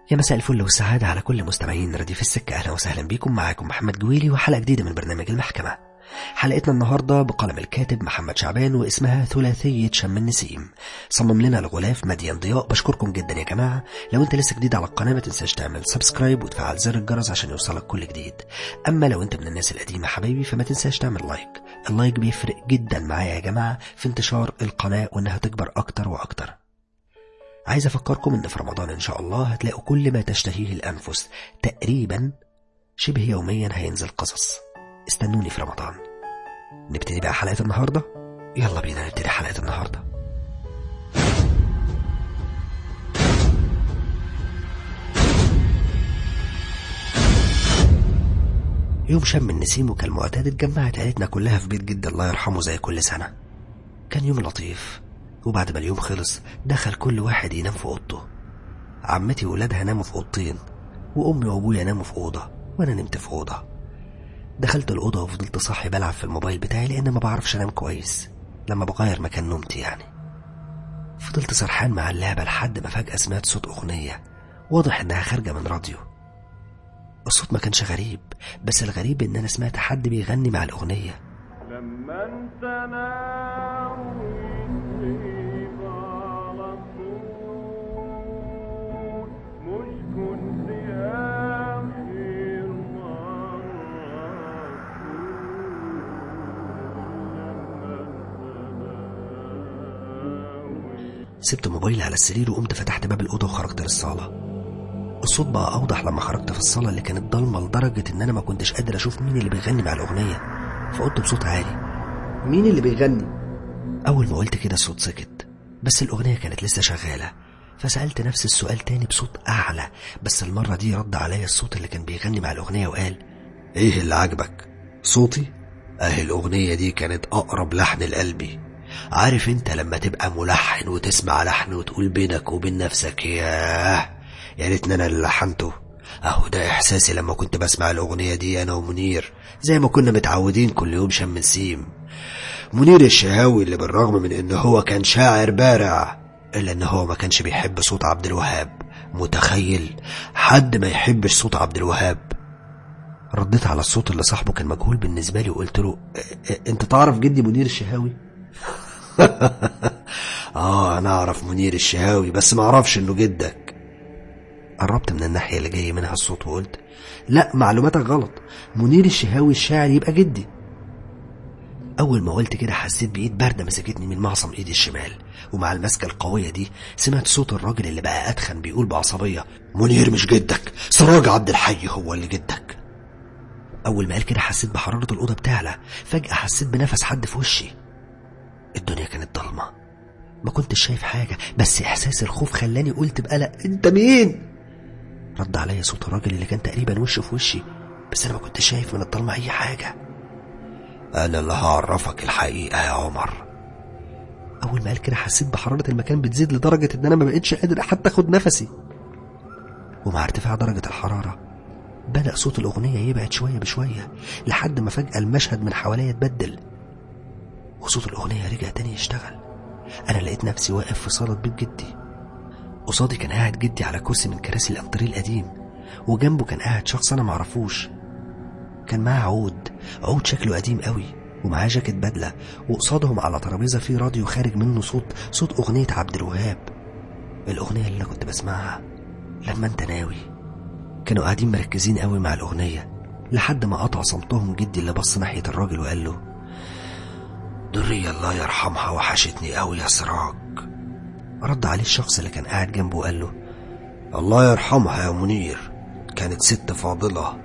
يا مساء الفل والسعادة على كل مستمعين رديف السكة أهلا وسهلا بكم معاكم محمد جويلي وحلقة جديدة من برنامج المحكمة حلقتنا النهاردة بقلم الكاتب محمد شعبان واسمها ثلاثية شم النسيم صمم لنا الغلاف مديان ضياء بشكركم جدا يا جماعة لو انت لسه جديد على القناة ما تنساش تعمل سبسكرايب وتفعل زر الجرس عشان يوصلك كل جديد اما لو انت من الناس القديمة حبايبي فما تنساش تعمل لايك اللايك بيفرق جدا معايا يا جماعة في انتشار القناة وانها تكبر اكتر واكتر عايز افكركم ان في رمضان ان شاء الله هتلاقوا كل ما تشتهيه الانفس تقريبا شبه يوميا هينزل قصص استنوني في رمضان نبتدي بقى حلقة النهاردة يلا بينا نبتدي حلقة النهاردة يوم شم النسيم وكالمعتاد اتجمعت عيلتنا كلها في بيت جد الله يرحمه زي كل سنة كان يوم لطيف وبعد ما اليوم خلص دخل كل واحد ينام في اوضته عمتي وولادها ناموا في اوضتين وامي وابويا ناموا في اوضه وانا نمت في اوضه دخلت الاوضه وفضلت صاحي بلعب في الموبايل بتاعي لان ما بعرفش انام كويس لما بغير مكان نومتي يعني فضلت سرحان مع اللعبه لحد ما فجاه سمعت صوت اغنيه واضح انها خارجه من راديو الصوت ما كانش غريب بس الغريب ان انا سمعت حد بيغني مع الاغنيه لما انت ناوي تغيب على طول مش كنت اخر مرة سبت موبايلي على السرير وقمت فتحت باب الأوضة وخرجت للصالة الصوت بقى أوضح لما خرجت في الصالة اللي كانت ضلمة لدرجة إن أنا ما كنتش قادر أشوف مين اللي بيغني مع الأغنية فقلت بصوت عالي مين اللي بيغني أول ما قلت كده الصوت سكت بس الأغنية كانت لسه شغالة فسألت نفس السؤال تاني بصوت أعلى بس المرة دي رد عليا الصوت اللي كان بيغني مع الأغنية وقال ايه اللي عجبك صوتي اهي الاغنية دي كانت اقرب لحن لقلبي عارف انت لما تبقى ملحن وتسمع لحن وتقول بينك وبين نفسك ياه يا ريتني انا اللي لحنته اهو ده احساسي لما كنت بسمع الاغنية دي انا ومنير زي ما كنا متعودين كل يوم شم نسيم منير الشهاوي اللي بالرغم من ان هو كان شاعر بارع الا ان هو ما كانش بيحب صوت عبد الوهاب متخيل حد ما يحبش صوت عبد الوهاب رديت على الصوت اللي صاحبه كان مجهول بالنسبة لي وقلت له "إ- إ- انت تعرف جدي منير الشهاوي اه انا اعرف منير الشهاوي بس ما اعرفش انه جدك قربت من الناحية اللي جاي منها الصوت وقلت لا معلوماتك غلط منير الشهاوي الشاعر يبقى جدي أول ما قلت كده حسيت بإيد باردة مسكتني من معصم إيدي الشمال ومع المسكة القوية دي سمعت صوت الراجل اللي بقى أتخن بيقول بعصبية منير مش جدك سراج عبد الحي هو اللي جدك أول ما قال كده حسيت بحرارة الأوضة بتعلى فجأة حسيت بنفس حد في وشي الدنيا كانت ضلمة ما كنتش شايف حاجة بس إحساس الخوف خلاني قلت بقلق أنت مين؟ رد عليا صوت الراجل اللي كان تقريبا وشه في وشي بس أنا ما كنتش شايف من الضلمة أي حاجة أنا اللي هعرفك الحقيقة يا عمر أول ما قال كده حسيت بحرارة المكان بتزيد لدرجة إن أنا ما بقتش قادر حتى أخد نفسي ومع ارتفاع درجة الحرارة بدأ صوت الأغنية يبعد شوية بشوية لحد ما فجأة المشهد من حواليا اتبدل وصوت الأغنية رجع تاني يشتغل أنا لقيت نفسي واقف في صالة بيت جدي قصادي كان قاعد جدي على كرسي من كراسي الأنطريه القديم وجنبه كان قاعد شخص أنا معرفوش كان معاه عود عود شكله قديم قوي ومعاه جاكيت بدلة وقصادهم على ترابيزة فيه راديو خارج منه صوت صوت أغنية عبد الوهاب الأغنية اللي أنا كنت بسمعها لما أنت ناوي كانوا قاعدين مركزين قوي مع الأغنية لحد ما قطع صمتهم جدي اللي بص ناحية الراجل وقال له درية الله يرحمها وحشتني قوي يا سراج رد عليه الشخص اللي كان قاعد جنبه وقال له الله يرحمها يا منير كانت ست فاضلة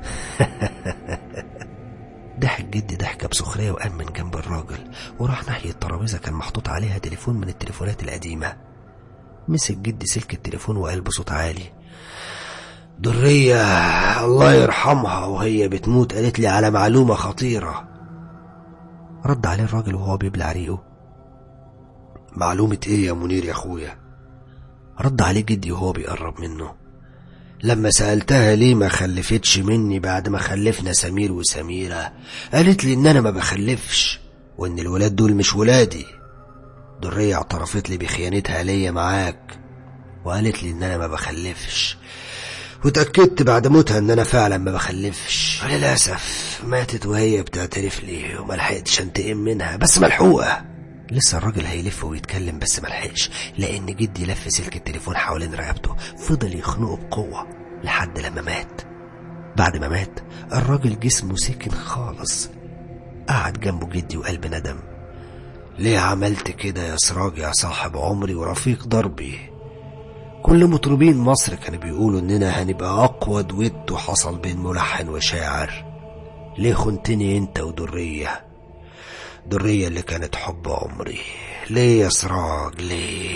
ضحك جدي ضحكة بسخرية وقام من جنب الراجل وراح ناحية ترابيزة كان محطوط عليها تليفون من التليفونات القديمة مسك جدي سلك التليفون وقال بصوت عالي درية الله يرحمها وهي بتموت قالت لي على معلومة خطيرة رد عليه الراجل وهو بيبلع ريقه معلومة ايه يا منير يا اخويا رد عليه جدي وهو بيقرب منه لما سألتها ليه ما خلفتش مني بعد ما خلفنا سمير وسميرة قالت لي ان انا ما بخلفش وان الولاد دول مش ولادي درية اعترفت لي بخيانتها ليا معاك وقالت لي ان انا ما بخلفش وتأكدت بعد موتها ان انا فعلا ما بخلفش وللأسف ماتت وهي بتعترف لي وما لحقتش انتقم منها بس ملحوقة لسه الراجل هيلف ويتكلم بس ملحقش لان جدي لف سلك التليفون حوالين رقبته فضل يخنقه بقوة لحد لما مات بعد ما مات الراجل جسمه سكن خالص قعد جنبه جدي وقلب ندم ليه عملت كده يا سراج يا صاحب عمري ورفيق دربي كل مطربين مصر كانوا بيقولوا اننا هنبقى اقوى دويتو حصل بين ملحن وشاعر ليه خنتني انت ودرية درية اللي كانت حب عمري ليه يا سراج ليه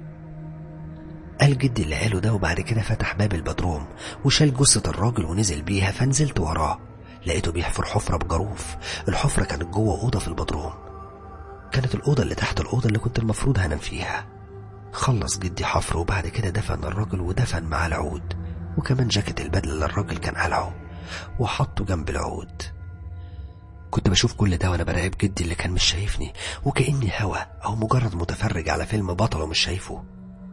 قال جدي اللي قاله ده وبعد كده فتح باب البدروم وشال جثة الراجل ونزل بيها فنزلت وراه لقيته بيحفر حفرة بجروف الحفرة كانت جوه أوضة في البدروم كانت الأوضة اللي تحت الأوضة اللي كنت المفروض هنام فيها خلص جدي حفر وبعد كده دفن الراجل ودفن معاه العود وكمان جاكيت البدلة اللي الراجل كان قلعه وحطه جنب العود كنت بشوف كل ده وانا براقب جدي اللي كان مش شايفني وكأني هوا او مجرد متفرج على فيلم بطل ومش شايفه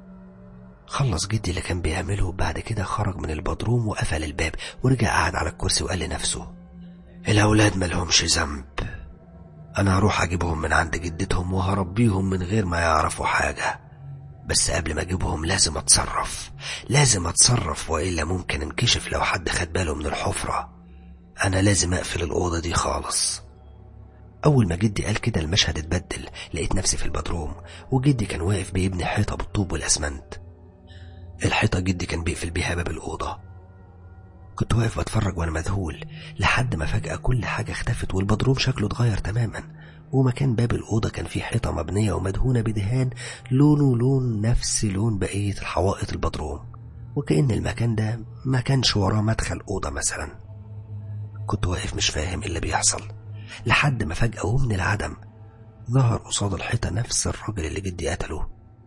خلص جدي اللي كان بيعمله وبعد كده خرج من البدروم وقفل الباب ورجع قعد على الكرسي وقال لنفسه الأولاد ملهمش ذنب أنا هروح أجيبهم من عند جدتهم وهربيهم من غير ما يعرفوا حاجة بس قبل ما أجيبهم لازم أتصرف لازم أتصرف وإلا ممكن انكشف لو حد خد باله من الحفرة أنا لازم أقفل الأوضة دي خالص أول ما جدي قال كده المشهد اتبدل لقيت نفسي في البدروم وجدي كان واقف بيبني حيطة بالطوب والأسمنت الحيطة جدي كان بيقفل بيها باب الأوضة كنت واقف بتفرج وأنا مذهول لحد ما فجأة كل حاجة اختفت والبدروم شكله اتغير تماما ومكان باب الأوضة كان فيه حيطة مبنية ومدهونة بدهان لونه لون نفس لون بقية الحوائط البدروم وكأن المكان ده ما كانش وراه مدخل أوضة مثلا كنت واقف مش فاهم ايه اللي بيحصل لحد ما فجأة ومن العدم ظهر قصاد الحيطة نفس الراجل اللي جدي قتله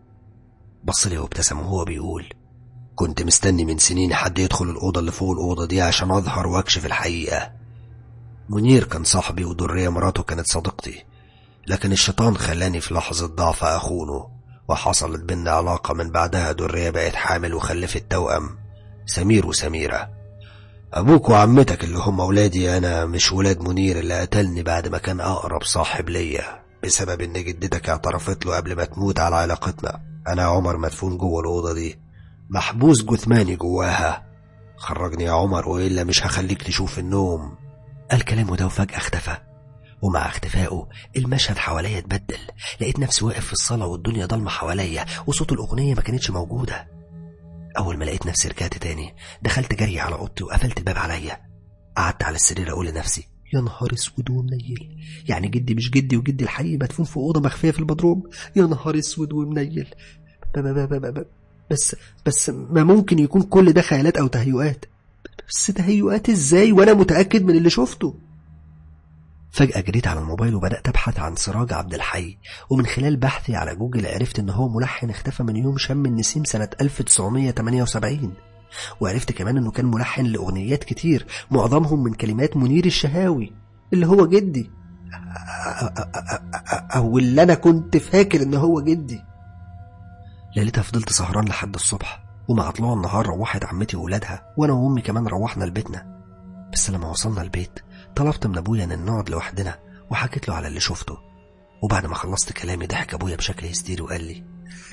بص لي وابتسم وهو بيقول كنت مستني من سنين حد يدخل الأوضة اللي فوق الأوضة دي عشان أظهر وأكشف الحقيقة منير كان صاحبي ودرية مراته كانت صديقتي لكن الشيطان خلاني في لحظة ضعف أخونه وحصلت بينا علاقة من بعدها درية بقت حامل وخلفت توأم سمير وسميرة أبوك وعمتك اللي هم أولادي أنا مش ولاد منير اللي قتلني بعد ما كان أقرب صاحب ليا بسبب إن جدتك اعترفت له قبل ما تموت على علاقتنا أنا عمر مدفون جوه الأوضة دي محبوس جثماني جواها خرجني يا عمر وإلا مش هخليك تشوف النوم قال كلامه ده وفجأة اختفى ومع اختفائه المشهد حواليا اتبدل لقيت نفسي واقف في الصالة والدنيا ضلمة حواليا وصوت الأغنية ما كانتش موجودة أول ما لقيت نفسي رجعت تاني دخلت جري على أوضتي وقفلت الباب عليا قعدت على السرير أقول لنفسي يا نهار اسود ومنيل يعني جدي مش جدي وجدي الحقيقي مدفون في أوضة مخفية في البدروم يا نهار اسود ومنيل ب- ب- ب- ب- ب- بس بس ما ممكن يكون كل ده خيالات أو تهيؤات بس تهيؤات ازاي وأنا متأكد من اللي شفته فجأة جريت على الموبايل وبدأت أبحث عن سراج عبد الحي ومن خلال بحثي على جوجل عرفت إن هو ملحن اختفى من يوم شم النسيم سنة 1978 وعرفت كمان إنه كان ملحن لأغنيات كتير معظمهم من كلمات منير الشهاوي اللي هو جدي أو اللي أنا كنت فاكر إن هو جدي ليلتها فضلت سهران لحد الصبح ومع طلوع النهار روحت عمتي وولادها وأنا وأمي كمان روحنا لبيتنا بس لما وصلنا البيت طلبت من ابويا ان نقعد لوحدنا وحكيت له على اللي شفته وبعد ما خلصت كلامي ضحك ابويا بشكل هستيري وقال لي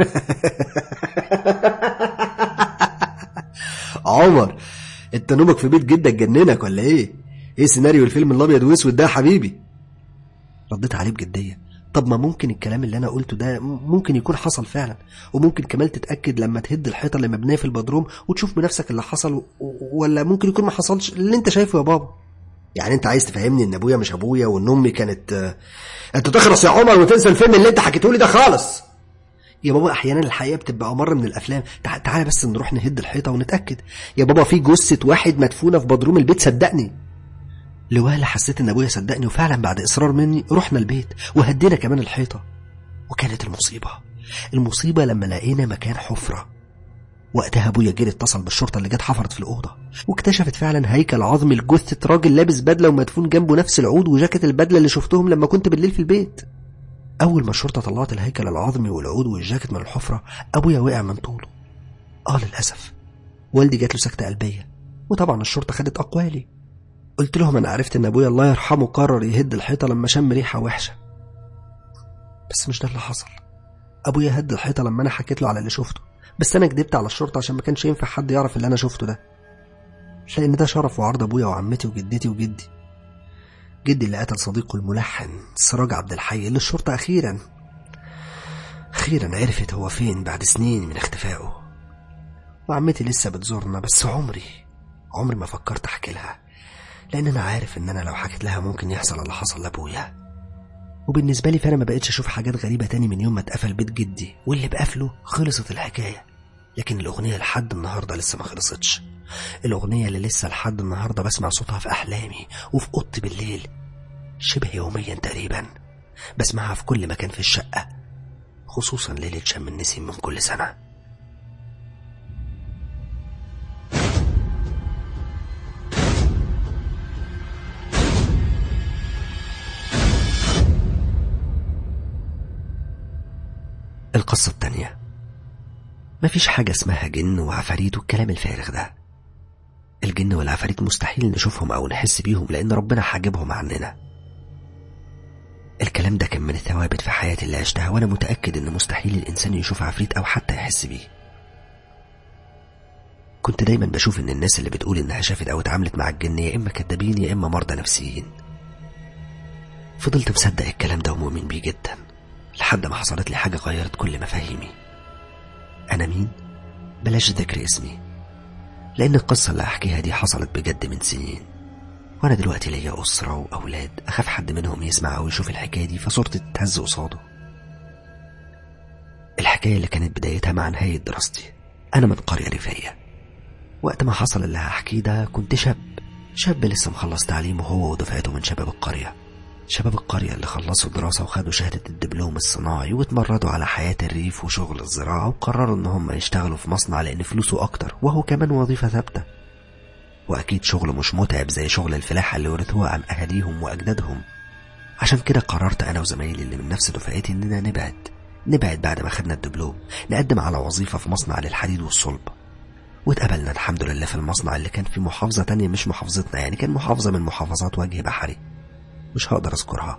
عمر انت نومك في بيت جدك جننك ولا ايه ايه سيناريو الفيلم الابيض واسود ده يا حبيبي رديت عليه بجديه طب ما ممكن الكلام اللي انا قلته ده ممكن يكون حصل فعلا وممكن كمان تتاكد لما تهد الحيطه اللي مبنيه في البدروم وتشوف بنفسك اللي حصل و- ولا ممكن يكون ما حصلش اللي انت شايفه يا بابا يعني انت عايز تفهمني ان ابويا مش ابويا وان امي كانت آه، انت تخرس يا عمر وتنسى الفيلم اللي انت حكيته لي ده خالص يا بابا احيانا الحقيقه بتبقى امر من الافلام تع- تعالى بس نروح نهد الحيطه ونتاكد يا بابا في جثه واحد مدفونه في بدروم البيت صدقني لوهلة حسيت ان ابويا صدقني وفعلا بعد اصرار مني رحنا البيت وهدينا كمان الحيطه وكانت المصيبه المصيبه لما لقينا مكان حفره وقتها ابويا جري اتصل بالشرطه اللي جت حفرت في الاوضه واكتشفت فعلا هيكل عظمي لجثه راجل لابس بدله ومدفون جنبه نفس العود وجاكيت البدله اللي شفتهم لما كنت بالليل في البيت اول ما الشرطه طلعت الهيكل العظمي والعود والجاكيت من الحفره ابويا وقع من طوله اه للأسف والدي جات له سكتة قلبية وطبعا الشرطة خدت أقوالي قلت لهم أنا عرفت إن أبويا الله يرحمه قرر يهد الحيطة لما شم ريحة وحشة بس مش ده اللي حصل أبويا هد الحيطة لما أنا حكيت له على اللي شفته بس أنا كدبت على الشرطة عشان ما كانش ينفع حد يعرف اللي أنا شفته ده لأن ده شرف وعرض أبويا وعمتي وجدتي وجدي جدي اللي قتل صديقه الملحن سراج عبد الحي اللي الشرطة أخيرا أخيرا عرفت هو فين بعد سنين من اختفائه وعمتي لسه بتزورنا بس عمري عمري ما فكرت أحكي لها لأن أنا عارف إن أنا لو حكيت لها ممكن يحصل اللي حصل لأبويا وبالنسبة لي فأنا ما بقتش أشوف حاجات غريبة تاني من يوم ما اتقفل بيت جدي واللي بقفله خلصت الحكاية لكن الأغنية لحد النهاردة لسه ما خلصتش الأغنية اللي لسه لحد النهاردة بسمع صوتها في أحلامي وفي أوضتي بالليل شبه يوميا تقريبا بسمعها في كل مكان في الشقة خصوصا ليلة شم النسيم من كل سنة القصة التانية مفيش حاجة اسمها جن وعفاريت والكلام الفارغ ده الجن والعفاريت مستحيل نشوفهم أو نحس بيهم لأن ربنا حاجبهم عننا الكلام ده كان من الثوابت في حياتي اللي عشتها وأنا متأكد إن مستحيل الإنسان يشوف عفريت أو حتى يحس بيه كنت دايما بشوف إن الناس اللي بتقول إنها شافت أو اتعاملت مع الجن يا إما كدابين يا إما مرضى نفسيين فضلت مصدق الكلام ده ومؤمن بيه جدا لحد ما حصلت لي حاجة غيرت كل مفاهيمي أنا مين؟ بلاش ذكر اسمي لأن القصة اللي هحكيها دي حصلت بجد من سنين وأنا دلوقتي ليا أسرة وأولاد أخاف حد منهم يسمع أو يشوف الحكاية دي فصورتي تتهز قصاده الحكاية اللي كانت بدايتها مع نهاية دراستي أنا من قرية ريفية وقت ما حصل اللي هحكيه ده كنت شاب شاب لسه مخلص تعليمه هو ودفعته من شباب القرية شباب القرية اللي خلصوا دراسة وخدوا شهادة الدبلوم الصناعي واتمردوا على حياة الريف وشغل الزراعة وقرروا إن هم يشتغلوا في مصنع لأن فلوسه أكتر وهو كمان وظيفة ثابتة وأكيد شغله مش متعب زي شغل الفلاحة اللي ورثوها عن أهاليهم وأجدادهم عشان كده قررت أنا وزمايلي اللي من نفس دفعتي إننا نبعد نبعد بعد ما خدنا الدبلوم نقدم على وظيفة في مصنع للحديد والصلب واتقبلنا الحمد لله في المصنع اللي كان في محافظة تانية مش محافظتنا يعني كان محافظة من محافظات وجه بحري مش هقدر أذكرها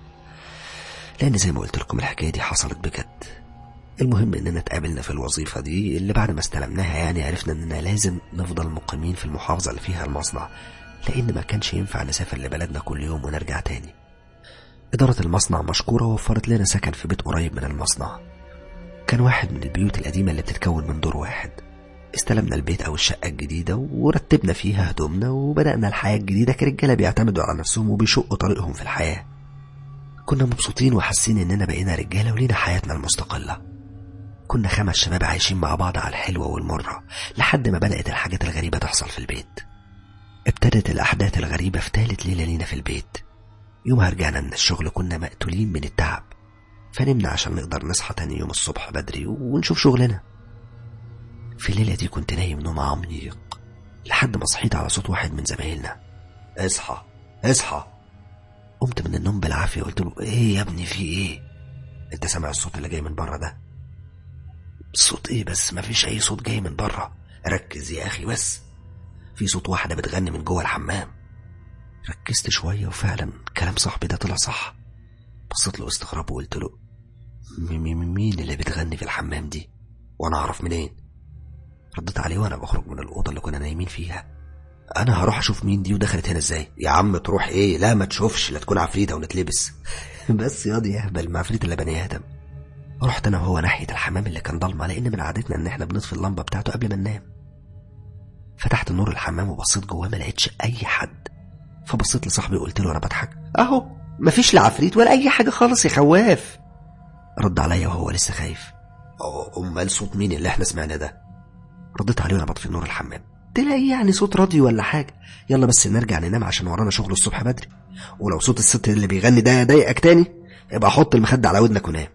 لأن زي ما قلت لكم الحكاية دي حصلت بجد المهم إننا اتقابلنا في الوظيفة دي اللي بعد ما استلمناها يعني عرفنا إننا لازم نفضل مقيمين في المحافظة اللي فيها المصنع لأن ما كانش ينفع نسافر لبلدنا كل يوم ونرجع تاني إدارة المصنع مشكورة وفرت لنا سكن في بيت قريب من المصنع كان واحد من البيوت القديمة اللي بتتكون من دور واحد استلمنا البيت أو الشقة الجديدة ورتبنا فيها هدومنا وبدأنا الحياة الجديدة كرجالة بيعتمدوا على نفسهم وبيشقوا طريقهم في الحياة كنا مبسوطين وحاسين إننا بقينا رجالة ولينا حياتنا المستقلة كنا خمس شباب عايشين مع بعض على الحلوة والمرة لحد ما بدأت الحاجات الغريبة تحصل في البيت ابتدت الأحداث الغريبة في تالت ليلة لينا في البيت يومها رجعنا من الشغل كنا مقتولين من التعب فنمنا عشان نقدر نصحى تاني يوم الصبح بدري ونشوف شغلنا في الليلة دي كنت نايم نوم عميق لحد ما صحيت على صوت واحد من زمايلنا اصحى اصحى قمت من النوم بالعافية قلت له ايه يا ابني في ايه انت سامع الصوت اللي جاي من بره ده صوت ايه بس مفيش اي صوت جاي من بره ركز يا اخي بس في صوت واحدة بتغني من جوه الحمام ركزت شوية وفعلا كلام صاحبي ده طلع صح بصيت له استغراب وقلت له مين اللي بتغني في الحمام دي وانا اعرف منين رديت عليه وانا بخرج من الاوضه اللي كنا نايمين فيها انا هروح اشوف مين دي ودخلت هنا ازاي يا عم تروح ايه لا ما تشوفش لا تكون عفريته ونتلبس بس ياض يهبل ما عفريت الا بني ادم رحت انا وهو ناحيه الحمام اللي كان ضلمه لان من عادتنا ان احنا بنطفي اللمبه بتاعته قبل ما ننام فتحت نور الحمام وبصيت جواه ما لقيتش اي حد فبصيت لصاحبي وقلت له وانا بضحك اهو مفيش لا عفريت ولا اي حاجه خالص يا خواف رد عليا وهو لسه خايف امال صوت مين اللي احنا سمعنا ده رديت عليه وانا بطفي نور الحمام تلاقي يعني صوت راديو ولا حاجه يلا بس نرجع ننام عشان ورانا شغل الصبح بدري ولو صوت الست اللي بيغني ده ضايقك تاني يبقى حط المخدة على ودنك ونام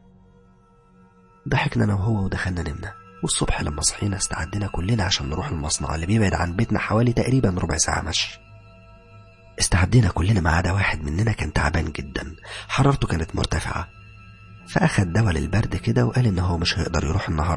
ضحكنا انا وهو ودخلنا نمنا والصبح لما صحينا استعدنا كلنا عشان نروح المصنع اللي بيبعد عن بيتنا حوالي تقريبا ربع ساعة مشي استعدينا كلنا ما عدا واحد مننا كان تعبان جدا حرارته كانت مرتفعة فأخد دواء للبرد كده وقال إن هو مش هيقدر يروح النهاردة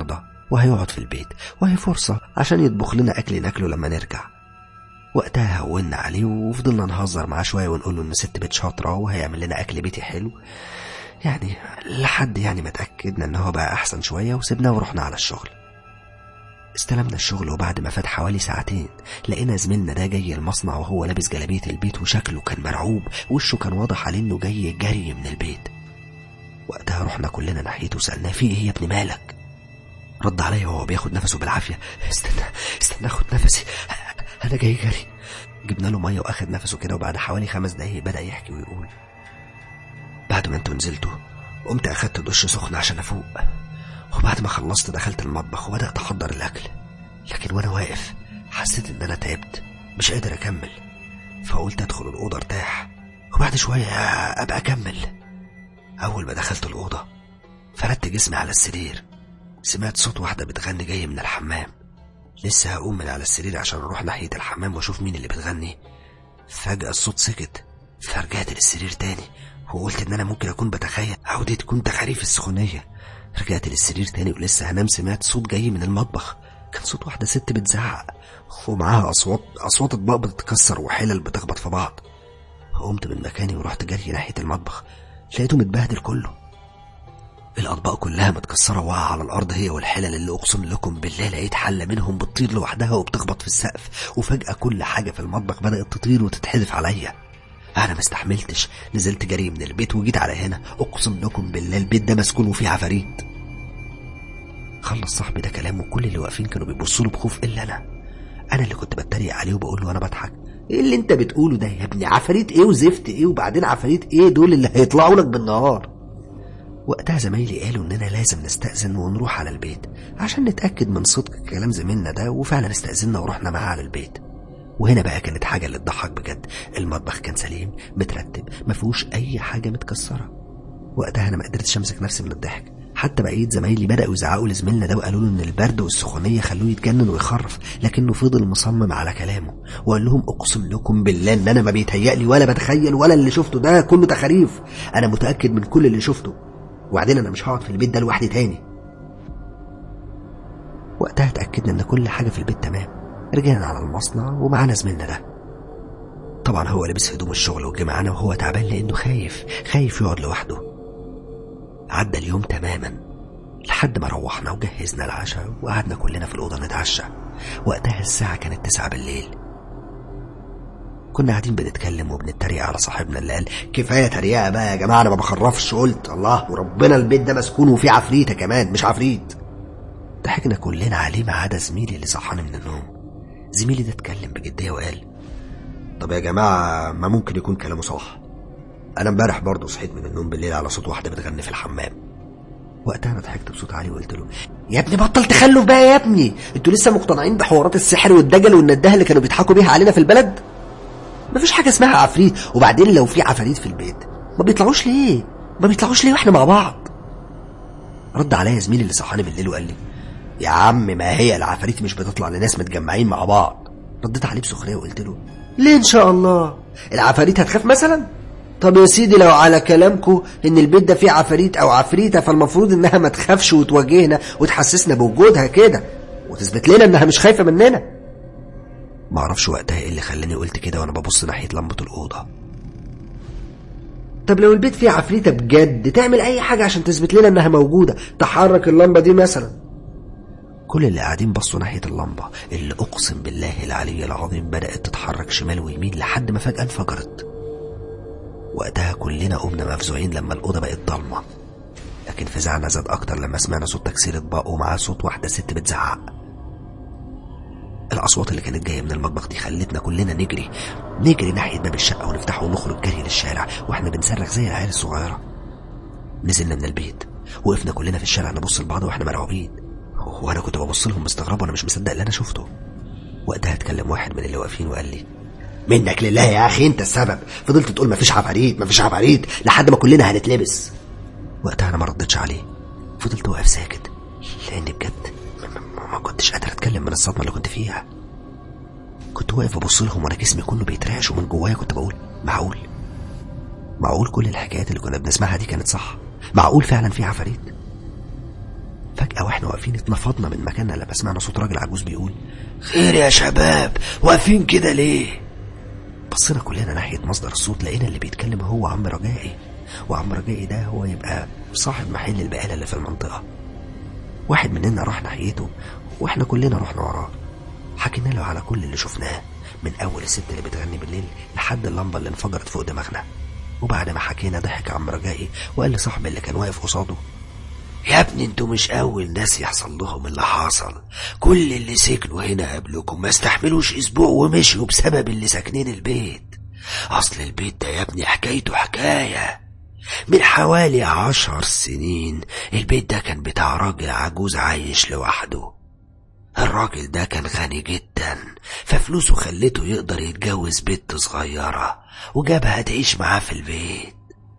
وهيقعد في البيت وهي فرصة عشان يطبخ لنا أكل ناكله لما نرجع وقتها هونا عليه وفضلنا نهزر معاه شوية ونقول له إن ست بيت شاطرة وهيعمل لنا أكل بيتي حلو يعني لحد يعني ما اتأكدنا إن هو بقى أحسن شوية وسيبناه ورحنا على الشغل استلمنا الشغل وبعد ما فات حوالي ساعتين لقينا زميلنا ده جاي المصنع وهو لابس جلابية البيت وشكله كان مرعوب وشه كان واضح عليه إنه جاي جري من البيت وقتها رحنا كلنا ناحيته وسألناه في إيه يا ابني مالك رد عليا وهو بياخد نفسه بالعافية استنى استنى اخد نفسي انا جاي جري جبنا له ميه واخد نفسه كده وبعد حوالي خمس دقايق بدا يحكي ويقول بعد ما انتوا نزلتوا قمت اخدت دش سخن عشان افوق وبعد ما خلصت دخلت المطبخ وبدات احضر الاكل لكن وانا واقف حسيت ان انا تعبت مش قادر اكمل فقلت ادخل الاوضه ارتاح وبعد شويه ابقى اكمل اول ما دخلت الاوضه فردت جسمي على السرير سمعت صوت واحدة بتغني جاي من الحمام لسه هقوم من على السرير عشان اروح ناحية الحمام واشوف مين اللي بتغني فجأة الصوت سكت فرجعت للسرير تاني وقلت ان انا ممكن اكون بتخيل او دي تكون تخاريف السخونية رجعت للسرير تاني ولسه هنام سمعت صوت جاي من المطبخ كان صوت واحدة ست بتزعق ومعاها أصوات أصوات أطباق بتتكسر وحلل بتخبط في بعض قمت من مكاني ورحت جري ناحية المطبخ لقيته متبهدل كله الأطباق كلها متكسرة واقعة على الأرض هي والحلل اللي أقسم لكم بالله لقيت حلة منهم بتطير لوحدها وبتخبط في السقف وفجأة كل حاجة في المطبخ بدأت تطير وتتحدف عليا أنا ما استحملتش نزلت جري من البيت وجيت على هنا أقسم لكم بالله البيت ده مسكون وفيه عفاريت خلص صاحبي ده كلامه وكل اللي واقفين كانوا بيبصوا له بخوف إلا أنا أنا اللي كنت بتريق عليه وبقول له أنا بضحك ايه اللي انت بتقوله ده يا ابني عفاريت ايه وزفت ايه وبعدين عفاريت ايه دول اللي هيطلعوا لك بالنهار وقتها زمايلي قالوا اننا لازم نستأذن ونروح على البيت عشان نتأكد من صدق كلام زميلنا ده وفعلا استأذنا ورحنا معاه على البيت وهنا بقى كانت حاجة اللي تضحك بجد المطبخ كان سليم مترتب ما فيهوش أي حاجة متكسرة وقتها أنا ما قدرتش أمسك نفسي من الضحك حتى بقية زمايلي بدأوا يزعقوا لزميلنا ده وقالوا له إن البرد والسخونية خلوه يتجنن ويخرف لكنه فضل مصمم على كلامه وقال لهم أقسم لكم بالله إن أنا ما بيتهيألي ولا بتخيل ولا اللي شفته ده كله تخاريف أنا متأكد من كل اللي شفته وبعدين انا مش هقعد في البيت ده لوحدي تاني وقتها اتاكدنا ان كل حاجه في البيت تمام رجعنا على المصنع ومعانا زميلنا ده طبعا هو لابس هدوم الشغل وجه معانا وهو تعبان لانه خايف خايف يقعد لوحده عدى اليوم تماما لحد ما روحنا وجهزنا العشاء وقعدنا كلنا في الأوضة نتعشى وقتها الساعة كانت تسعة بالليل كنا قاعدين بنتكلم وبنتريق على صاحبنا اللي قال كفايه تريقه بقى يا جماعه انا ما بخرفش قلت الله وربنا البيت ده مسكون وفيه عفريته كمان مش عفريت ضحكنا كلنا عليه ما عدا زميلي اللي صحاني من النوم زميلي ده اتكلم بجديه وقال طب يا جماعه ما ممكن يكون كلامه صح انا امبارح برضه صحيت من النوم بالليل على صوت واحده بتغني في الحمام وقتها انا ضحكت بصوت عالي وقلت له يا ابني بطل تخلف بقى يا ابني انتوا لسه مقتنعين بحوارات السحر والدجل والندهه اللي كانوا بيضحكوا بيها علينا في البلد مفيش حاجه اسمها عفريت وبعدين لو في عفاريت في البيت ما بيطلعوش ليه ما بيطلعوش ليه واحنا مع بعض رد عليا زميلي اللي صحاني بالليل وقال لي يا عم ما هي العفاريت مش بتطلع لناس متجمعين مع بعض رديت عليه بسخريه وقلت له ليه ان شاء الله العفاريت هتخاف مثلا طب يا سيدي لو على كلامكم ان البيت ده فيه عفاريت او عفريته فالمفروض انها ما تخافش وتواجهنا وتحسسنا بوجودها كده وتثبت لنا انها مش خايفه مننا معرفش وقتها ايه اللي خلاني قلت كده وانا ببص ناحيه لمبه الاوضه طب لو البيت فيه عفريته بجد تعمل اي حاجه عشان تثبت لنا انها موجوده تحرك اللمبه دي مثلا كل اللي قاعدين بصوا ناحيه اللمبه اللي اقسم بالله العلي العظيم بدات تتحرك شمال ويمين لحد ما فجاه انفجرت وقتها كلنا قمنا مفزوعين لما الاوضه بقت ضلمه لكن فزعنا زاد اكتر لما سمعنا صوت تكسير اطباق ومعاه صوت واحده ست بتزعق الأصوات اللي كانت جاية من المطبخ دي خلتنا كلنا نجري نجري ناحية باب الشقة ونفتحه ونخرج جري للشارع واحنا بنصرخ زي العيال الصغيرة نزلنا من البيت وقفنا كلنا في الشارع نبص لبعض واحنا مرعوبين وانا كنت ببص لهم باستغراب وانا مش مصدق اللي انا شفته وقتها اتكلم واحد من اللي واقفين وقال لي منك لله يا اخي انت السبب فضلت تقول مفيش عفاريت مفيش عفاريت لحد ما كلنا هنتلبس وقتها انا ما ردتش عليه فضلت واقف ساكت لاني بجد ما كنتش قادر اتكلم من الصدمه اللي كنت فيها كنت واقف ببص لهم وانا جسمي كله بيترعش ومن جوايا كنت بقول معقول معقول كل الحكايات اللي كنا بنسمعها دي كانت صح معقول فعلا في عفاريت فجأة واحنا واقفين اتنفضنا من مكاننا لما سمعنا صوت راجل عجوز بيقول خير يا شباب واقفين كده ليه بصينا كلنا ناحية مصدر الصوت لقينا اللي بيتكلم هو عم رجائي وعم رجائي ده هو يبقى صاحب محل البقالة اللي في المنطقة واحد مننا راح ناحيته واحنا كلنا رحنا وراه حكينا له على كل اللي شفناه من اول الست اللي بتغني بالليل لحد اللمبه اللي انفجرت فوق دماغنا وبعد ما حكينا ضحك عم رجائي وقال لصاحبي اللي كان واقف قصاده يا ابني انتوا مش اول ناس يحصل لهم اللي حصل كل اللي سكنوا هنا قبلكم ما استحملوش اسبوع ومشيوا بسبب اللي ساكنين البيت اصل البيت ده يا ابني حكايته حكايه من حوالي عشر سنين البيت ده كان بتاع راجل عجوز عايش لوحده الراجل ده كان غني جدا ففلوسه خلته يقدر يتجوز بنت صغيرة وجابها تعيش معاه في البيت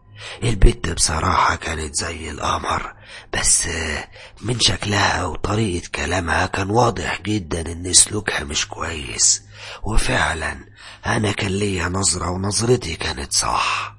البت بصراحة كانت زي القمر بس من شكلها وطريقة كلامها كان واضح جدا ان سلوكها مش كويس وفعلا انا كان ليا نظرة ونظرتي كانت صح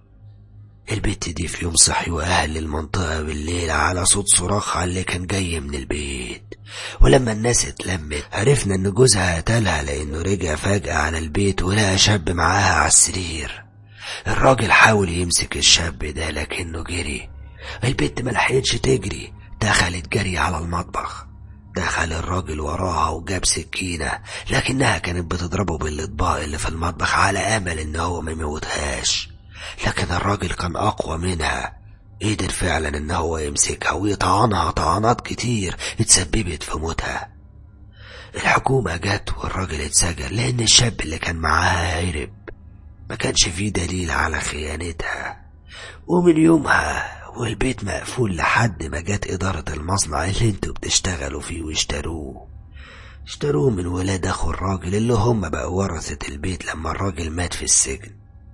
البت دي في يوم صحي واهل المنطقة بالليل على صوت صراخها اللي كان جاي من البيت ولما الناس اتلمت عرفنا ان جوزها قتلها لانه رجع فجأة على البيت ولقى شاب معاها على السرير الراجل حاول يمسك الشاب ده لكنه جري البت ملحقتش تجري دخلت جري على المطبخ دخل الراجل وراها وجاب سكينة لكنها كانت بتضربه بالأطباق اللي في المطبخ على أمل إن هو ما يموتهاش لكن الراجل كان أقوى منها قدر فعلا إن هو يمسكها ويطعنها طعنات كتير اتسببت في موتها الحكومة جت والراجل اتسجن لأن الشاب اللي كان معاها هرب ما كانش فيه دليل على خيانتها ومن يومها والبيت مقفول لحد ما جت إدارة المصنع اللي انتوا بتشتغلوا فيه واشتروه اشتروه من ولاد أخو الراجل اللي هم بقوا ورثة البيت لما الراجل مات في السجن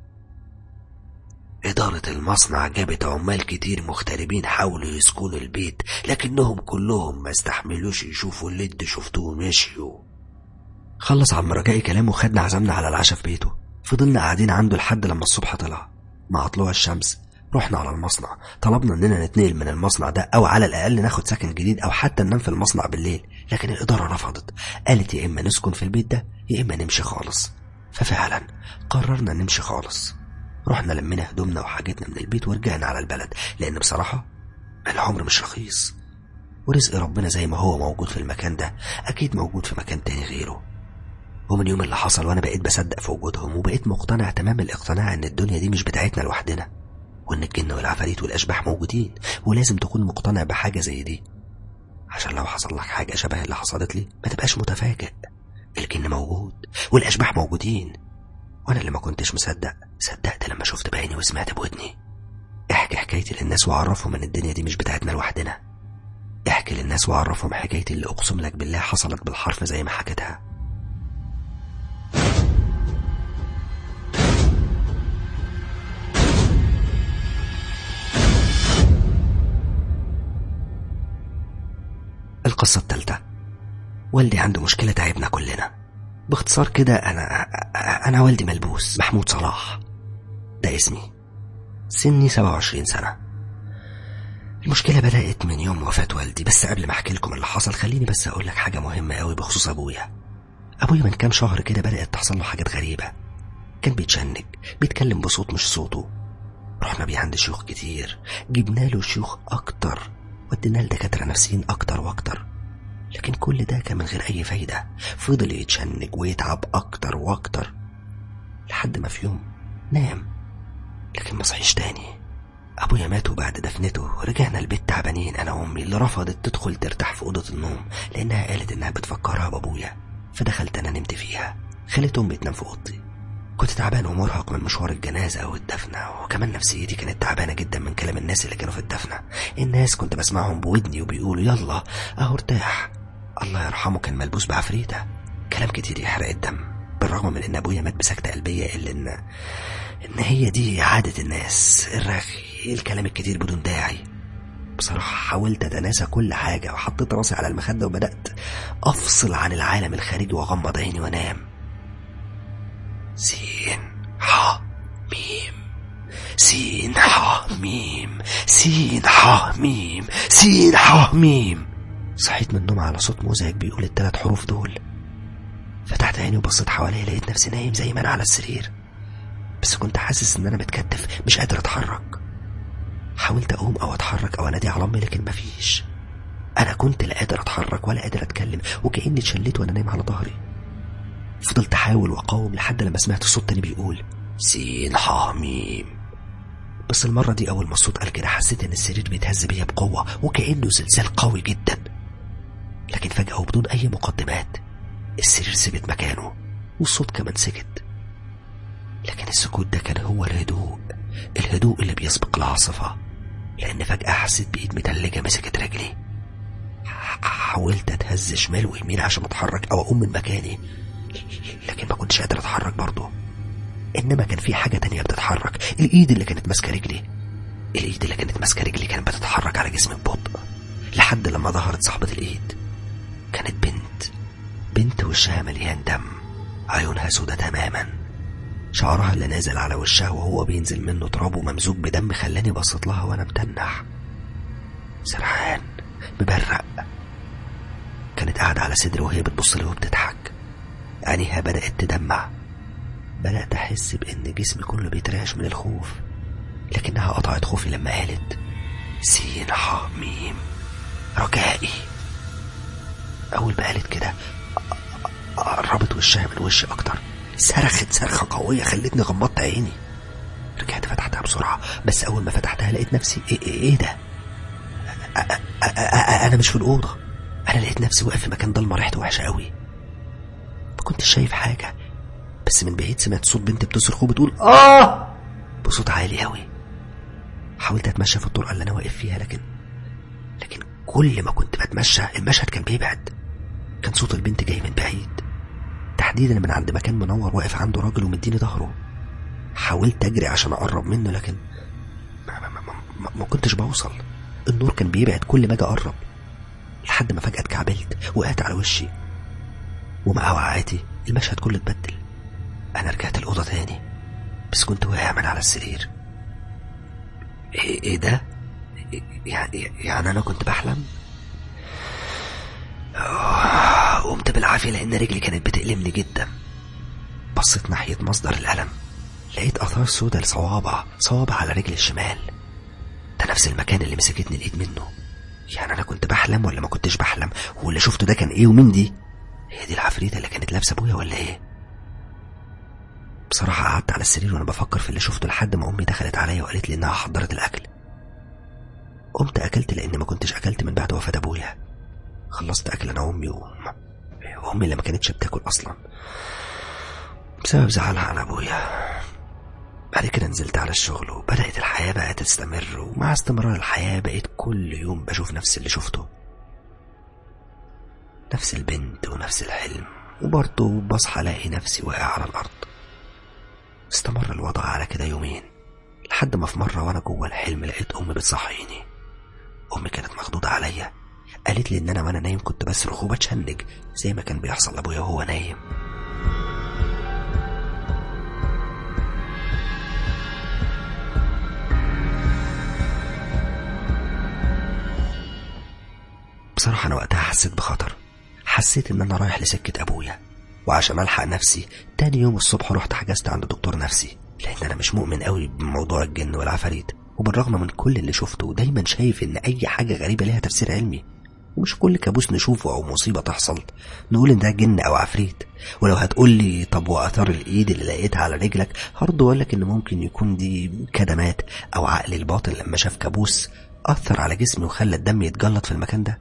إدارة المصنع جابت عمال كتير مغتربين حاولوا يسكنوا البيت لكنهم كلهم ما استحملوش يشوفوا اللي انتوا شفتوه ومشيوا خلص عم رجائي كلامه وخدنا عزمنا على العشاء في بيته فضلنا قاعدين عنده لحد لما الصبح طلع مع طلوع الشمس رحنا على المصنع طلبنا اننا نتنقل من المصنع ده او على الاقل ناخد سكن جديد او حتى ننام في المصنع بالليل لكن الاداره رفضت قالت يا اما نسكن في البيت ده يا اما نمشي خالص ففعلا قررنا نمشي خالص رحنا لمينا هدومنا وحاجتنا من البيت ورجعنا على البلد لان بصراحه العمر مش رخيص ورزق ربنا زي ما هو موجود في المكان ده اكيد موجود في مكان تاني غيره ومن يوم اللي حصل وانا بقيت بصدق في وجودهم وبقيت مقتنع تمام الاقتناع ان الدنيا دي مش بتاعتنا لوحدنا وان الجن والعفاريت والاشباح موجودين ولازم تكون مقتنع بحاجه زي دي عشان لو حصل لك حاجه شبه اللي حصلت لي ما تبقاش متفاجئ الجن موجود والاشباح موجودين وانا اللي ما كنتش مصدق صدقت لما شفت بعيني وسمعت بودني احكي حكايتي للناس وعرفهم ان الدنيا دي مش بتاعتنا لوحدنا احكي للناس وعرفهم حكايتي اللي اقسم لك بالله حصلت بالحرف زي ما حكيتها القصة التالتة والدي عنده مشكلة تعبنا كلنا باختصار كده أنا أنا والدي ملبوس محمود صلاح ده اسمي سني 27 سنة المشكلة بدأت من يوم وفاة والدي بس قبل ما أحكي لكم اللي حصل خليني بس أقول لك حاجة مهمة قوي بخصوص أبويا أبويا من كام شهر كده بدأت تحصل له حاجات غريبة كان بيتشنج بيتكلم بصوت مش صوته رحنا بيه عند شيوخ كتير جبنا له شيوخ أكتر ودينا لدكاترة نفسيين أكتر وأكتر لكن كل ده كان من غير أي فايدة فضل يتشنج ويتعب أكتر وأكتر لحد ما في يوم نام لكن ما صحيش تاني أبويا مات وبعد دفنته رجعنا البيت تعبانين أنا وأمي اللي رفضت تدخل ترتاح في أوضة النوم لأنها قالت إنها بتفكرها بأبويا فدخلت أنا نمت فيها خليت أمي تنام في أوضتي كنت تعبان ومرهق من مشوار الجنازة والدفنة وكمان نفسيتي كانت تعبانة جدا من كلام الناس اللي كانوا في الدفنة الناس كنت بسمعهم بودني وبيقولوا يلا أهو ارتاح الله يرحمه كان ملبوس بعفريتة كلام كتير يحرق الدم بالرغم من ان ابويا مات بسكتة قلبية الا ان ان هي دي عادة الناس الرغي الكلام الكتير بدون داعي بصراحة حاولت أتناسى كل حاجة وحطيت راسي على المخدة وبدأت أفصل عن العالم الخارجي وأغمض عيني وأنام سين ح ميم سين ح ميم سين ح ميم سين ح ميم صحيت من النوم على صوت مزعج بيقول التلات حروف دول فتحت عيني وبصيت حواليا لقيت نفسي نايم زي ما انا على السرير بس كنت حاسس ان انا متكتف مش قادر اتحرك حاولت اقوم او اتحرك او انادي على امي لكن مفيش انا كنت لا قادر اتحرك ولا قادر اتكلم وكاني اتشليت وانا نايم على ظهري فضلت احاول واقاوم لحد لما سمعت صوت تاني بيقول سين حاميم بس المرة دي أول ما الصوت قال كده حسيت إن السرير بيتهز بيا بقوة وكأنه زلزال قوي جدا لكن فجأة وبدون أي مقدمات السرير ثبت مكانه والصوت كمان سكت لكن السكوت ده كان هو الهدوء الهدوء اللي بيسبق العاصفة لأن فجأة حسيت بإيد متلجة مسكت رجلي ح- حاولت أتهز شمال ويمين عشان أتحرك أو أقوم من مكاني لكن ما كنتش قادر أتحرك برضه إنما كان في حاجة تانية بتتحرك الإيد اللي كانت ماسكة رجلي الإيد اللي كانت ماسكة رجلي كانت بتتحرك على جسمي ببطء لحد لما ظهرت صاحبة الإيد كانت بنت بنت وشها مليان دم عيونها سودة تماما شعرها اللي نازل على وشها وهو بينزل منه تراب وممزوج بدم خلاني بصيت لها وانا متنح سرحان مبرق كانت قاعدة على صدري وهي بتبص لي وبتضحك عينيها بدأت تدمع بدأت أحس بإن جسمي كله بيترعش من الخوف لكنها قطعت خوفي لما قالت سين حميم رجائي أول ما قالت كده قربت وشها من وشي أكتر صرخت صرخة قوية خلتني غمضت عيني رجعت فتحتها بسرعة بس أول ما فتحتها لقيت نفسي إيه, إيه, إيه ده أ- أ- أ- أ- أنا مش في الأوضة أنا لقيت نفسي واقف في مكان ضلمة ريحته وحشة قوي ما كنتش شايف حاجة بس من بعيد سمعت صوت بنت بتصرخ وبتقول آه بصوت عالي قوي حاولت أتمشى في الطرقة اللي أنا واقف فيها لكن لكن كل ما كنت بتمشى المشهد كان بيبعد كان صوت البنت جاي من بعيد تحديدا من عند مكان منور واقف عنده راجل ومديني ظهره حاولت اجري عشان اقرب منه لكن ما, ما, ما, ما, ما كنتش بوصل النور كان بيبعد كل ما اجي اقرب لحد ما فجأة اتكعبلت وقعت على وشي ومع وقعتي المشهد كله اتبدل انا رجعت الأوضة تاني بس كنت واقع من على السرير ايه, إيه ده يعني يعني انا كنت بحلم آه، قمت بالعافية لأن رجلي كانت بتألمني جدا بصيت ناحية مصدر الألم لقيت آثار سودة لصوابع صوابع على رجلي الشمال ده نفس المكان اللي مسكتني الإيد منه يعني أنا كنت بحلم ولا ما كنتش بحلم واللي شفته ده كان إيه ومين دي هي دي العفريتة اللي كانت لابسة أبويا ولا إيه بصراحة قعدت على السرير وأنا بفكر في اللي شفته لحد ما أمي دخلت عليا وقالت لي إنها حضرت الأكل قمت أكلت لأن ما كنتش أكلت من بعد وفاة أبويا خلصت أكل أنا وأمي وأم وأمي اللي ما كانتش بتاكل أصلا بسبب زعلها على أبويا بعد كده نزلت على الشغل وبدأت الحياة بقى تستمر ومع استمرار الحياة بقيت كل يوم بشوف نفس اللي شفته نفس البنت ونفس الحلم وبرضه بصحى ألاقي نفسي واقع على الأرض استمر الوضع على كده يومين لحد ما في مرة وأنا جوه الحلم لقيت أمي بتصحيني أمي كانت مخضوضة عليا قالت لي إن أنا وأنا نايم كنت بصرخ وبتشنج زي ما كان بيحصل لأبويا وهو نايم بصراحة أنا وقتها حسيت بخطر حسيت إن أنا رايح لسكة أبويا وعشان ألحق نفسي تاني يوم الصبح رحت حجزت عند دكتور نفسي لأن أنا مش مؤمن قوي بموضوع الجن والعفاريت وبالرغم من كل اللي شفته دايما شايف إن أي حاجة غريبة ليها تفسير علمي ومش كل كابوس نشوفه أو مصيبة تحصل نقول إن ده جن أو عفريت ولو هتقول لي طب وآثار الإيد اللي لقيتها على رجلك هرد وأقول لك إن ممكن يكون دي كدمات أو عقلي الباطن لما شاف كابوس أثر على جسمي وخلى الدم يتجلط في المكان ده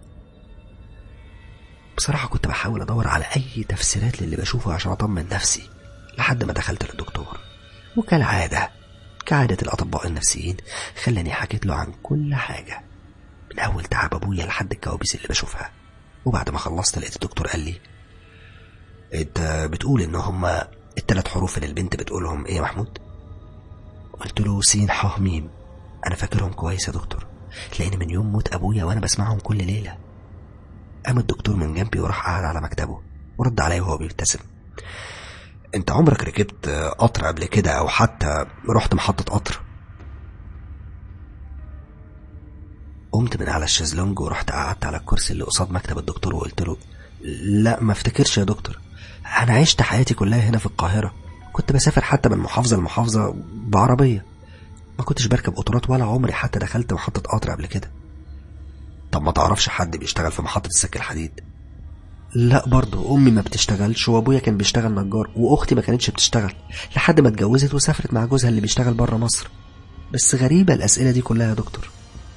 بصراحة كنت بحاول أدور على أي تفسيرات للي بشوفه عشان أطمن نفسي لحد ما دخلت للدكتور وكالعادة كعادة الأطباء النفسيين خلاني حكيت له عن كل حاجة من أول تعب أبويا لحد الكوابيس اللي بشوفها وبعد ما خلصت لقيت الدكتور قال لي أنت بتقول إن هما التلات حروف اللي البنت بتقولهم إيه يا محمود؟ قلت له سين ح ميم أنا فاكرهم كويس يا دكتور لأن من يوم موت أبويا وأنا بسمعهم كل ليلة قام الدكتور من جنبي وراح قعد على مكتبه ورد عليا وهو بيبتسم انت عمرك ركبت قطر قبل كده او حتى رحت محطة قطر قمت من على الشезلونج ورحت قعدت على الكرسي اللي قصاد مكتب الدكتور وقلت له لا ما افتكرش يا دكتور انا عشت حياتي كلها هنا في القاهرة كنت بسافر حتى من محافظة لمحافظة بعربية ما كنتش بركب قطارات ولا عمري حتى دخلت محطة قطر قبل كده طب ما تعرفش حد بيشتغل في محطة السكة الحديد لا برضه امي ما بتشتغلش وابويا كان بيشتغل نجار واختي ما كانتش بتشتغل لحد ما اتجوزت وسافرت مع جوزها اللي بيشتغل بره مصر بس غريبة الأسئلة دي كلها يا دكتور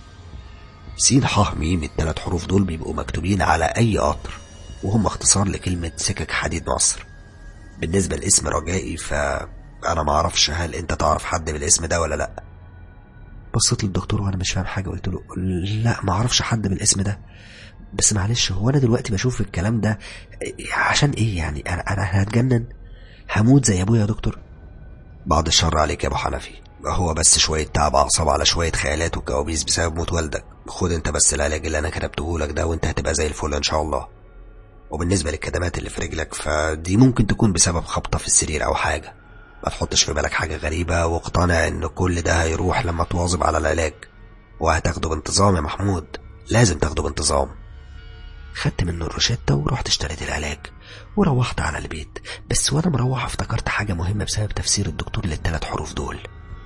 سين ح ميم التلات حروف دول بيبقوا مكتوبين على أي قطر وهم اختصار لكلمة سكك حديد مصر بالنسبة لاسم رجائي فأنا ما أعرفش هل أنت تعرف حد بالاسم ده ولا لأ بصيت للدكتور وأنا مش فاهم حاجة قلت له لا ما أعرفش حد بالاسم ده بس معلش هو أنا دلوقتي بشوف الكلام ده عشان إيه يعني أنا أنا هتجنن هموت زي أبويا يا دكتور بعد الشر عليك يا أبو حنفي هو بس شوية تعب أعصاب على شوية خيالات وكوابيس بسبب موت والدك خد انت بس العلاج اللي انا كتبته لك ده وانت هتبقى زي الفل ان شاء الله وبالنسبة للكدمات اللي في رجلك فدي ممكن تكون بسبب خبطة في السرير أو حاجة ما تحطش في بالك حاجة غريبة واقتنع إن كل ده هيروح لما تواظب على العلاج وهتاخده بانتظام يا محمود لازم تاخده بانتظام خدت منه الروشتة ورحت اشتريت العلاج وروحت على البيت بس وانا مروح افتكرت حاجة مهمة بسبب تفسير الدكتور للثلاث حروف دول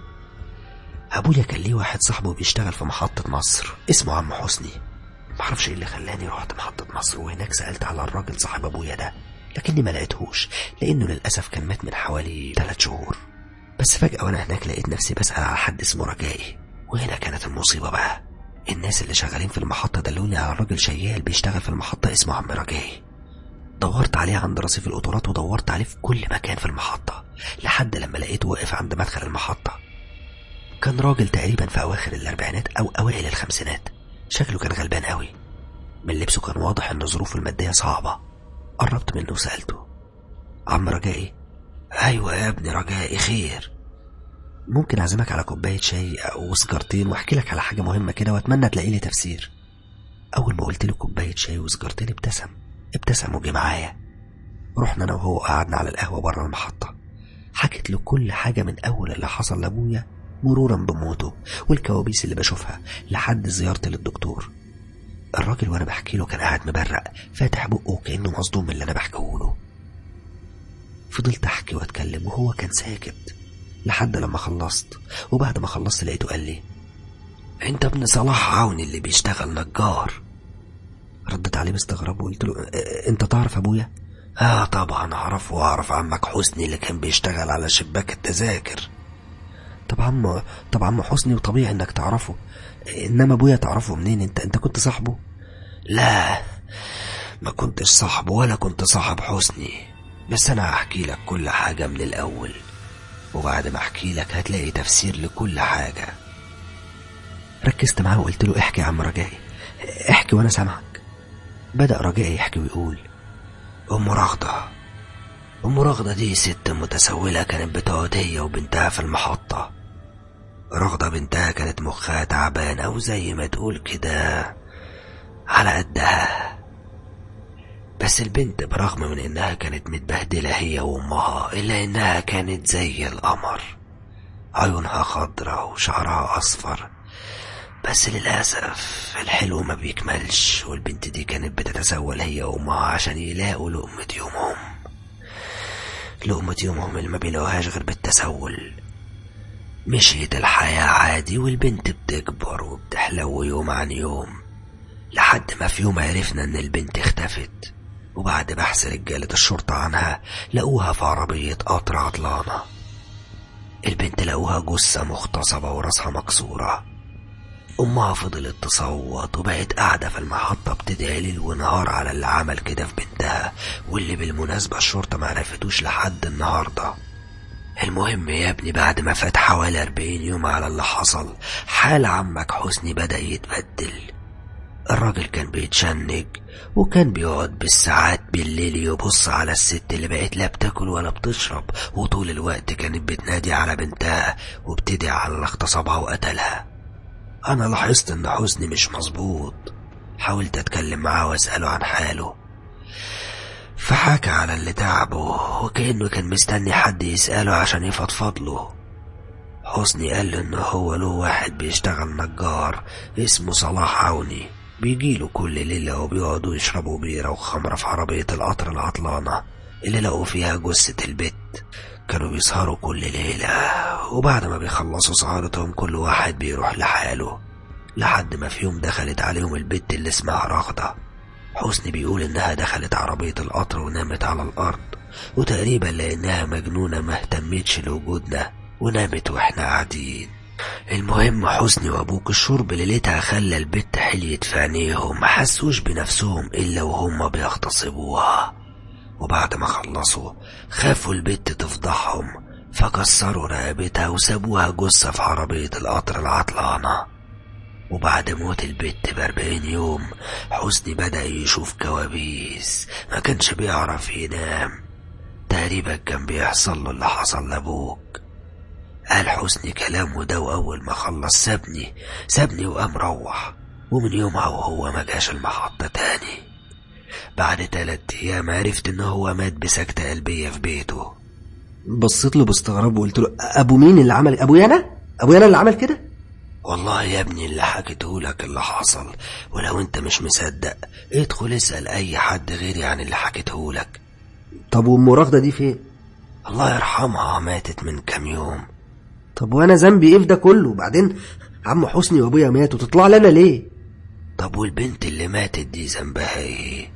ابويا كان ليه واحد صاحبه بيشتغل في محطة مصر اسمه عم حسني معرفش ايه اللي خلاني رحت محطة مصر وهناك سألت على الراجل صاحب ابويا ده لكني ما لقيتهوش لانه للاسف كان مات من حوالي ثلاث شهور بس فجأة وانا هناك لقيت نفسي بسأل على حد اسمه رجائي وهنا كانت المصيبة بقى الناس اللي شغالين في المحطة دلوني على راجل شيال بيشتغل في المحطة اسمه عم رجائي دورت عليه عند رصيف القطارات ودورت عليه في كل مكان في المحطة لحد لما لقيته واقف عند مدخل المحطة كان راجل تقريبا في أواخر الأربعينات أو أوائل الخمسينات شكله كان غلبان قوي من لبسه كان واضح إن ظروفه المادية صعبة قربت منه وسألته عم رجائي أيوة يا ابني رجائي خير ممكن أعزمك على كوباية شاي أو سجارتين وأحكي لك على حاجة مهمة كده وأتمنى تلاقي لي تفسير أول ما قلت له كوباية شاي وسجارتين ابتسم ابتسم وجه معايا رحنا أنا وهو قعدنا على القهوة بره المحطة حكيت له كل حاجة من أول اللي حصل لأبويا مرورا بموته والكوابيس اللي بشوفها لحد زيارتي للدكتور الراجل وانا بحكي له كان قاعد مبرق فاتح بقه كانه مصدوم من اللي انا بحكيه له فضلت احكي واتكلم وهو كان ساكت لحد لما خلصت وبعد ما خلصت لقيته قال لي انت ابن صلاح عوني اللي بيشتغل نجار ردت عليه باستغراب وقلت له "اه، انت تعرف ابويا اه طبعا اعرفه واعرف عمك حسني اللي كان بيشتغل على شباك التذاكر طب عم طب عم حسني وطبيعي انك تعرفه انما ابويا تعرفه منين انت انت كنت صاحبه لا ما كنتش صاحبه ولا كنت صاحب حسني بس انا هحكي لك كل حاجة من الاول وبعد ما احكي لك هتلاقي تفسير لكل حاجة ركزت معاه وقلت له احكي يا عم رجائي احكي وانا سامعك بدأ رجائي يحكي ويقول ام رغدة ام رغدة دي ست متسولة كانت بتقعد هي وبنتها في المحطة رغدة بنتها كانت مخها تعبان أو زي ما تقول كده على قدها بس البنت برغم من إنها كانت متبهدلة هي وأمها إلا إنها كانت زي القمر عيونها خضرة وشعرها أصفر بس للأسف الحلو ما بيكملش والبنت دي كانت بتتسول هي وأمها عشان يلاقوا لقمة يومهم لقمة يومهم اللي ما بيلاقوهاش غير بالتسول مشيت الحياة عادي والبنت بتكبر وبتحلو يوم عن يوم لحد ما في يوم عرفنا ان البنت اختفت وبعد بحث رجالة الشرطة عنها لقوها في عربية قطر عطلانة البنت لقوها جثة مغتصبة وراسها مكسورة أمها فضلت تصوت وبقت قاعدة في المحطة بتدعي ليل ونهار على اللي عمل كده في بنتها واللي بالمناسبة الشرطة معرفتوش لحد النهارده المهم يا ابني بعد ما فات حوالي أربعين يوم على اللي حصل حال عمك حسني بدأ يتبدل الراجل كان بيتشنج وكان بيقعد بالساعات بالليل يبص على الست اللي بقت لا بتاكل ولا بتشرب وطول الوقت كانت بتنادي على بنتها وبتدعي على اللي اغتصبها وقتلها أنا لاحظت إن حسني مش مظبوط حاولت أتكلم معاه وأسأله عن حاله فحكى على اللي تعبه وكأنه كان مستني حد يسأله عشان يفضفض له حسني قال له إن هو له واحد بيشتغل نجار اسمه صلاح عوني بيجيله كل ليلة وبيقعدوا يشربوا بيرة وخمرة في عربية القطر العطلانة اللي لقوا فيها جثة البت كانوا بيسهروا كل ليلة وبعد ما بيخلصوا سهرتهم كل واحد بيروح لحاله لحد ما في يوم دخلت عليهم البت اللي اسمها رغدة حسني بيقول إنها دخلت عربية القطر ونامت على الأرض وتقريبا لأنها مجنونة ما اهتمتش لوجودنا ونامت واحنا قاعدين المهم حسني وابوك الشرب ليلتها خلى البت حليت في عينيهم ما حسوش بنفسهم الا وهم بيغتصبوها وبعد ما خلصوا خافوا البت تفضحهم فكسروا رقبتها وسابوها جثة في عربية القطر العطلانة وبعد موت البت بأربعين يوم حسني بدأ يشوف كوابيس ما كانش بيعرف ينام تقريبا كان بيحصل له اللي حصل لأبوك قال حسني كلامه ده وأول ما خلص سابني سابني وقام روح ومن يومها وهو ما جاش المحطة تاني بعد تلات أيام عرفت إن هو مات بسكتة قلبية في بيته بصيت له باستغراب وقلت له ابو مين اللي عمل ابويا انا ابويا انا اللي عمل كده والله يا ابني اللي حكيته لك اللي حصل ولو انت مش مصدق ادخل اسأل اي حد غيري عن اللي حكيته لك طب وام رغده دي فين الله يرحمها ماتت من كام يوم طب وانا ذنبي ايه في ده كله وبعدين عم حسني وابويا ماتوا تطلع لنا ليه طب والبنت اللي ماتت دي ذنبها ايه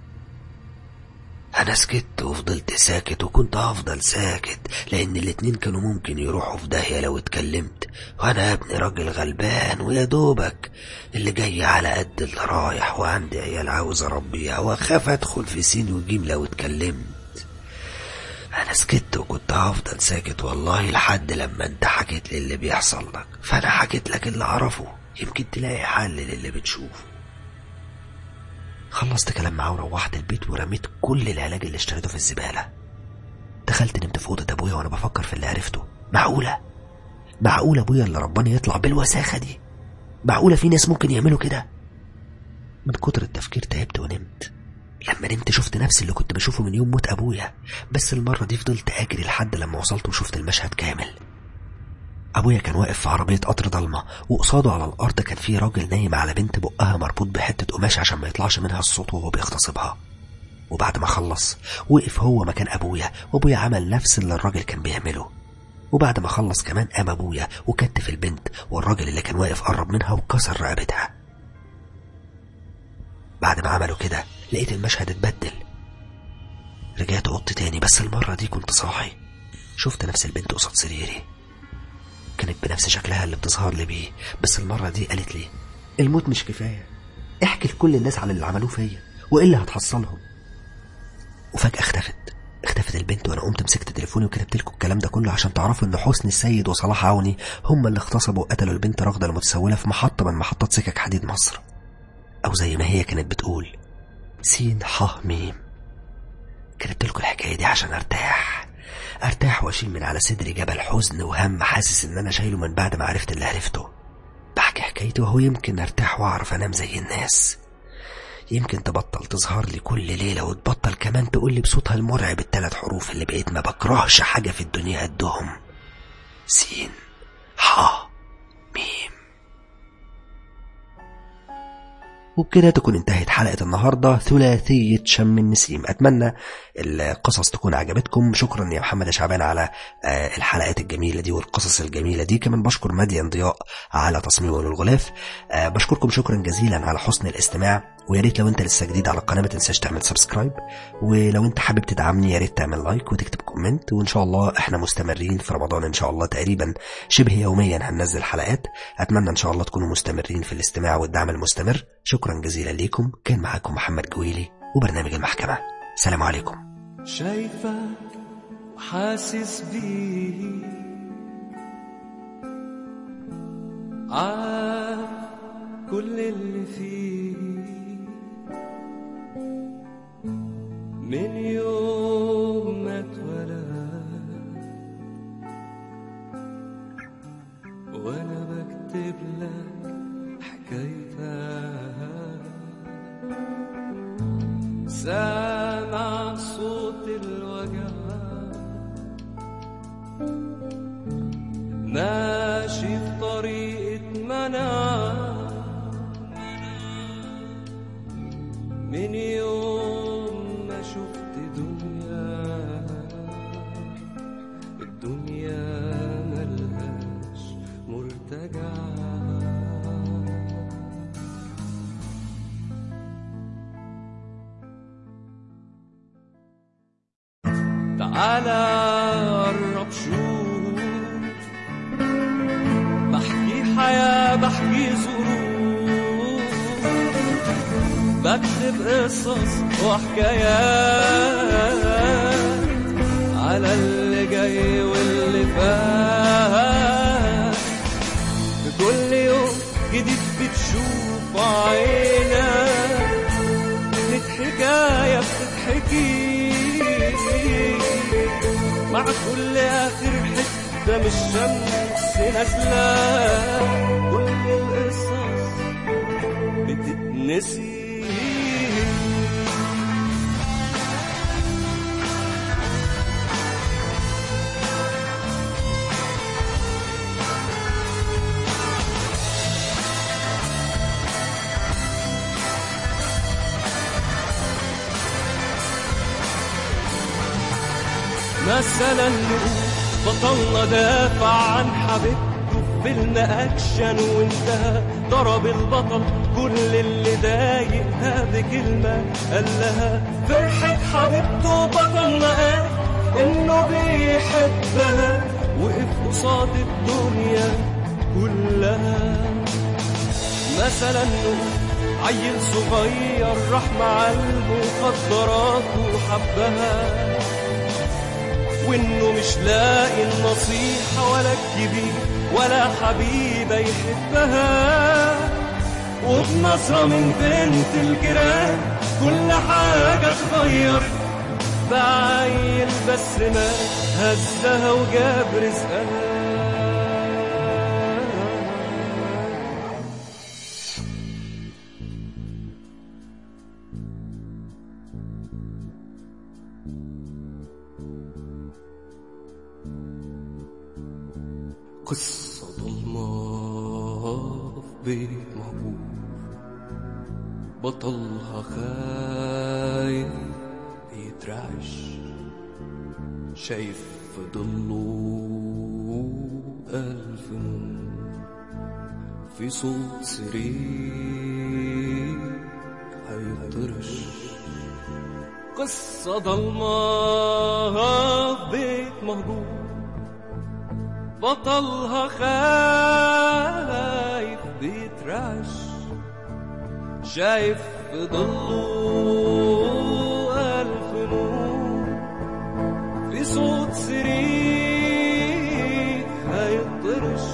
انا سكت وفضلت ساكت وكنت هفضل ساكت لان الاتنين كانوا ممكن يروحوا في داهية لو اتكلمت وانا يا ابني راجل غلبان ويا دوبك اللي جاي على قد اللي رايح وعندي عيال عاوز اربيها واخاف ادخل في سين وجيم لو اتكلمت انا سكت وكنت هفضل ساكت والله لحد لما انت حكيت لي اللي بيحصل لك فانا حكيت لك اللي اعرفه يمكن تلاقي حل للي بتشوفه خلصت كلام معاه وروحت البيت ورميت كل العلاج اللي اشتريته في الزبالة دخلت نمت في أوضة أبويا وأنا بفكر في اللي عرفته معقولة معقولة أبويا اللي رباني يطلع بالوساخة دي معقولة في ناس ممكن يعملوا كده من كتر التفكير تعبت ونمت لما نمت شفت نفسي اللي كنت بشوفه من يوم موت أبويا بس المرة دي فضلت أجري لحد لما وصلت وشفت المشهد كامل أبويا كان واقف في عربية قطر ضلمة وقصاده على الأرض كان في راجل نايم على بنت بقها مربوط بحتة قماش عشان ما يطلعش منها الصوت وهو بيغتصبها وبعد ما خلص وقف هو مكان أبويا وأبويا عمل نفس اللي الراجل كان بيعمله وبعد ما خلص كمان قام أبويا وكتف البنت والراجل اللي كان واقف قرب منها وكسر رقبتها بعد ما عملوا كده لقيت المشهد اتبدل رجعت اوضتي تاني بس المرة دي كنت صاحي شفت نفس البنت قصاد سريري كانت بنفس شكلها اللي بتظهر لي بيه بس المرة دي قالت لي الموت مش كفايه احكي لكل الناس على اللي عملوه فيا وايه اللي هتحصلهم وفجأة اختفت اختفت البنت وانا قمت مسكت تليفوني وكتبت لكم الكلام ده كله عشان تعرفوا ان حسني السيد وصلاح عوني هم اللي اغتصبوا وقتلوا البنت رغدة المتسولة في محطة من محطات سكك حديد مصر او زي ما هي كانت بتقول سين ح ميم كتبت لكم الحكاية دي عشان ارتاح ارتاح واشيل من على صدري جبل حزن وهم حاسس ان انا شايله من بعد ما عرفت اللي عرفته بحكي حكايتي وهو يمكن ارتاح واعرف انام زي الناس يمكن تبطل تظهر لي كل ليلة وتبطل كمان تقول لي بصوتها المرعب التلات حروف اللي بقيت ما بكرهش حاجة في الدنيا قدهم سين ح ميم وبكده تكون انتهت حلقة النهاردة ثلاثية شم النسيم أتمنى القصص تكون عجبتكم شكرا يا محمد يا شعبان على آه، الحلقات الجميلة دي والقصص الجميلة دي كمان بشكر مدين ضياء على تصميم الغلاف آه، بشكركم شكرا جزيلا على حسن الاستماع ويا ريت لو انت لسه جديد على القناة ما تنساش تعمل سبسكرايب ولو انت حابب تدعمني يا ريت تعمل لايك وتكتب كومنت وان شاء الله احنا مستمرين في رمضان ان شاء الله تقريبا شبه يوميا هننزل حلقات اتمنى ان شاء الله تكونوا مستمرين في الاستماع والدعم المستمر شكرا جزيلا ليكم كان معاكم محمد جويلي وبرنامج المحكمة سلام عليكم شايفك وحاسس بيه عارف كل اللي فيه من يوم ما اتولد وانا بكتب لك حكايتك سامع صوت الوجع ماشي على قرب شوف بحكي حياة بحكي ظروف بكتب قصص وحكايات على اللي جاي واللي فات بكل يوم جديد بتشوف عينك لك حكاية بتتحكي مع كل آخر حتة من الشمس نازلة كل القصص بتتنسي مثلا نقول بطلنا دافع عن حبيبته في فيلم اكشن وانتهى ضرب البطل كل اللي ضايقها بكلمه قال لها فرحه حبيبته بطلنا قال انه بيحبها وقف قصاد الدنيا كلها مثلا نقول عيل صغير راح مع المخدرات وحبها وانه مش لاقي النصيحة ولا الكبير ولا حبيبة يحبها وبنظرة من بنت الجيران كل حاجة اتغيرت بعيل بس ما هزها وجاب رزقها قصة ضلمة في بيت مهجور بطلها خايف بيترعش شايف في ضله ألف نور في صوت سرير هيطرش قصة ضلمة في بيت مهجور بطلها خايف بيترعش شايف في ضله ألف نور في صوت سرير هيطرش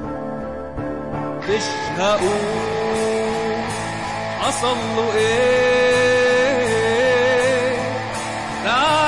مش هقول حصل له ايه تعال